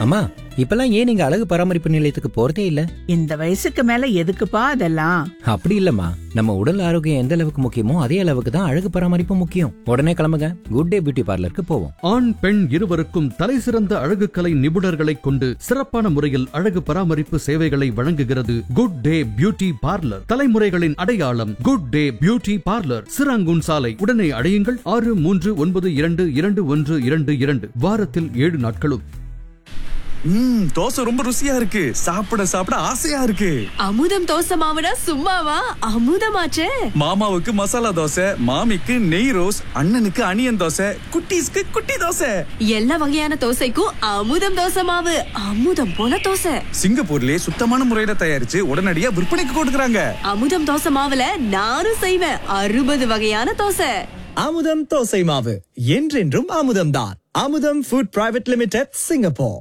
அம்மா இப்பெல்லாம் ஏன் நீங்க அழகு பராமரிப்பு நிலையத்துக்கு போறதே இல்ல இந்த வயசுக்கு மேல எதுக்குப்பா அதெல்லாம் அப்படி இல்லம்மா நம்ம உடல் ஆரோக்கியம் எந்த அளவுக்கு முக்கியமோ அதே அளவுக்கு தான் அழகு பராமரிப்பு முக்கியம் உடனே கிளம்புங்க குட் டே பியூட்டி பார்லருக்கு போவோம் ஆண் பெண் இருவருக்கும் தலைசிறந்த அழகுக்கலை நிபுணர்களைக் கொண்டு சிறப்பான முறையில் அழகு பராமரிப்பு சேவைகளை வழங்குகிறது குட் டே பியூட்டி பார்லர் தலைமுறைகளின் அடையாளம் good day beauty parlour Serangoon சாலை உடனே அடையுங்கள் ஆறு மூன்று ஒன்பது இரண்டு இரண்டு ஒன்று இரண்டு இரண்டு வாரத்தில் ஏழு நாட்களும் ம் தோசை ரொம்ப ருசியா இருக்கு சாப்பிட சாப்பிட ஆசையா இருக்கு அமுதம் தோசை மாவுனா சும்மாவா அமுதமாச்சே மாமாவுக்கு மசாலா தோசை மாமிக்கு நெய் ரோஸ் அண்ணனுக்கு அனியன் தோசை குட்டீஸ்க்கு குட்டி தோசை எல்லா வகையான தோசைக்கும் அமுதம் தோசை மாவு அமுதம் போல தோசை சிங்கப்பூர்லயே சுத்தமான முறையில தயாரிச்சு உடனடியா விற்பனைக்கு கொடுக்கறாங்க அமுதம் தோசை மாவுல நானும் செய்வேன் அறுபது வகையான தோசை அமுதம் தோசை மாவு என்றென்றும் அமுதம்தான் அமுதம் ஃபுட் பிரைவேட் லிமிடெட் சிங்கப்பூர்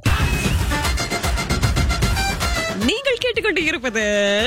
நீங்கள் கேட்டுக்கொண்டு இருப்பது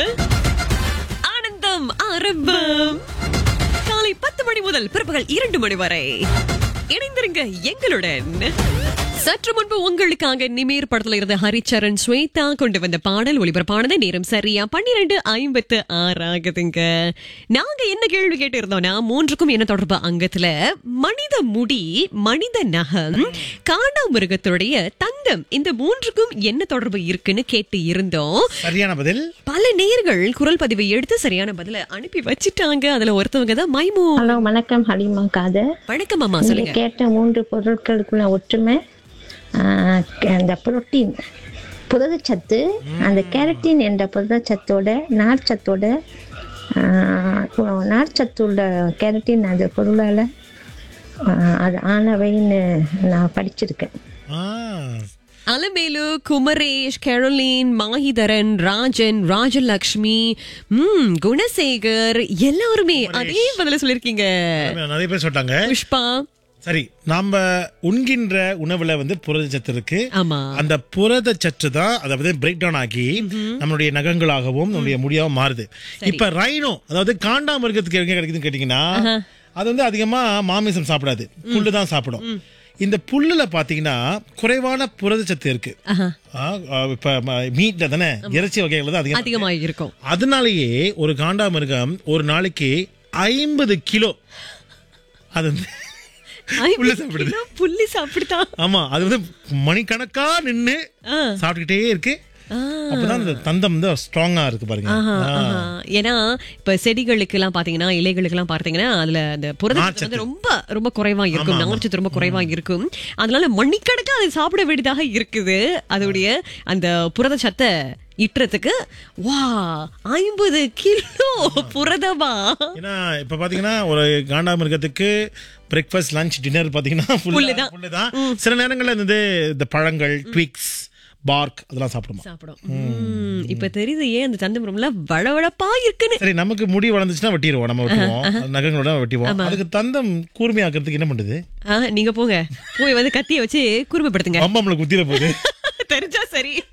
ஆனந்தம் ஆரம்பம் காலை பத்து மணி முதல் பிற்பகல் இரண்டு மணி வரை இணைந்திருங்க எங்களுடன் சற்று முன்பு உங்களுக்காக நிமீர் படத்துல இருந்த ஹரிச்சரன் ஸ்வேதா கொண்டு வந்த பாடல் ஒளிபரப்பானது நேரம் சரியா பன்னிரண்டு ஐம்பத்து ஆறு ஆகுதுங்க நாங்க என்ன கேள்வி கேட்டு இருந்தோம்னா மூன்றுக்கும் என்ன தொடர்பு அங்கத்துல மனித முடி மனித நகம் காண்டாமிருகத்துடைய தந்தம் இந்த மூன்றுக்கும் என்ன தொடர்பு இருக்குன்னு கேட்டு இருந்தோம் சரியான பதில் பல நேர்கள் குரல் பதிவை எடுத்து சரியான பதில அனுப்பி வச்சிட்டாங்க அதுல ஒருத்தவங்க தான் மைமு ஹலோ வணக்கம் ஹலிமா காது வணக்கம் அம்மா நீங்க சொல்லுங்க கேட்ட மூன்று பொருட்களுக்குள்ள ஒற்றுமை ஆஹ், அந்த புரோட்டீன் புரதச்சத்து அந்த கேரட்டின் என்ற புரதச்சத்தோட நார்ச்சத்தோட ஆஹ், நார்ச்சத்து உள்ள கேரட்டின் அந்த பொருளால் அது ஆனவைன்னு நான் படிச்சிருக்கேன் ஆ, அலமேலு குமரேஷ் கெரோலின் மாஹிதரன் ராஜன் ராஜலக்ஷ்மி ம் குணசேகர் எல்லாருமே அதே பதில சொல்லிருக்கீங்க நிறைய பேர் சொல்லிட்டாங்க புஷ்பா சரி நாம உண்கின்ற உணவுல வந்து புரதச்சத்து இருக்கு ஆமா அந்த புரதச்சத்து தான் அதாவது பிரேக் டவுன் ஆகி நம்மளுடைய நகங்களாகவும் நம்முடைய முடியாவும் மாறுது இப்ப ரைனோ அதாவது காண்டாமிருகத்துக்கு எங்க கிடைக்குதுன்னு கேட்டீங்கன்னா அது வந்து அதிகமா மாமிசம் சாப்பிடாது புல்லு தான் சாப்பிடும் இந்த புல்லுல பாத்தீங்கன்னா குறைவான புரதச்சத்து இருக்கு ஆஹா. ஆ, ஆ, இப்ப மீட்ல தானே இறைச்சி வகைகள் தான் அதிகம் அதிகமா இருக்கும் அதனாலேயே ஒரு காண்டாமிருகம் ஒரு நாளைக்கு ஐம்பது கிலோ அது வந்து புல்லு சாப்பிடுது கிலோ புள்ளி சாப்பிடுதான் ஆமா அது வந்து மணிக்கணக்கா நின்னு ஆ. சாப்பிட்டுக்கிட்டே இருக்கு ஆ. அப்பதான் அந்த தந்தம் வந்து ஸ்ட்ராங்கா இருக்கு பாருங்க ஆஹா, ஆ. ஆஹா. ஏன்னா இப்ப செடிகளுக்கு எல்லாம் பாத்தீங்கன்னா இலைகளுக்கு எல்லாம் பாத்தீங்கன்னா அதுல அந்த புரதச்சத்து வந்து நார்ச்சத்து. ரொம்ப ரொம்ப குறைவா இருக்கும் ஆமா, ஆமா. நார்ச்சத்து ரொம்ப குறைவா இருக்கும் அதனால மணிக்கணக்கா அதை சாப்பிட வேண்டியதாக இருக்குது அதோடைய அந்த புரதச்சத்தை இட்டுறதுக்கு வா ஐம்பது கிலோ புரதமா ஏன்னா இப்ப பாத்தீங்கன்னா ஒரு காண்டாமிருகத்துக்கு பிரேக்ஃபாஸ்ட் லஞ்ச் டின்னர் பாத்தீங்கன்னா புல்லுதான். புல்லுதான் சில நேரங்கள்ல இந்த இந்த பழங்கள் ட்விக்ஸ் பார்க் அதெல்லாம் சாப்பிடுமா சாப்பிடும் ம், இப்ப தெரியுது ஏன் அந்த தந்தம் ரூம்ல வளவளப்பா இருக்குன்னு சரி நமக்கு முடி வளர்ந்துச்சுன்னா வெட்டிடுவோம் நம்ம வெட்டுவோம் நகங்களோட வெட்டிவோம் அதுக்கு தந்தம் கூர்மையாக்குறதுக்கு என்ன பண்ணுது ஆ, நீங்க போங்க போய் வந்து கத்திய வச்சு குறுமைப்படுத்துங்க அம்மா நம்மளை குத்திர போகுது தெரிஞ்சா சரி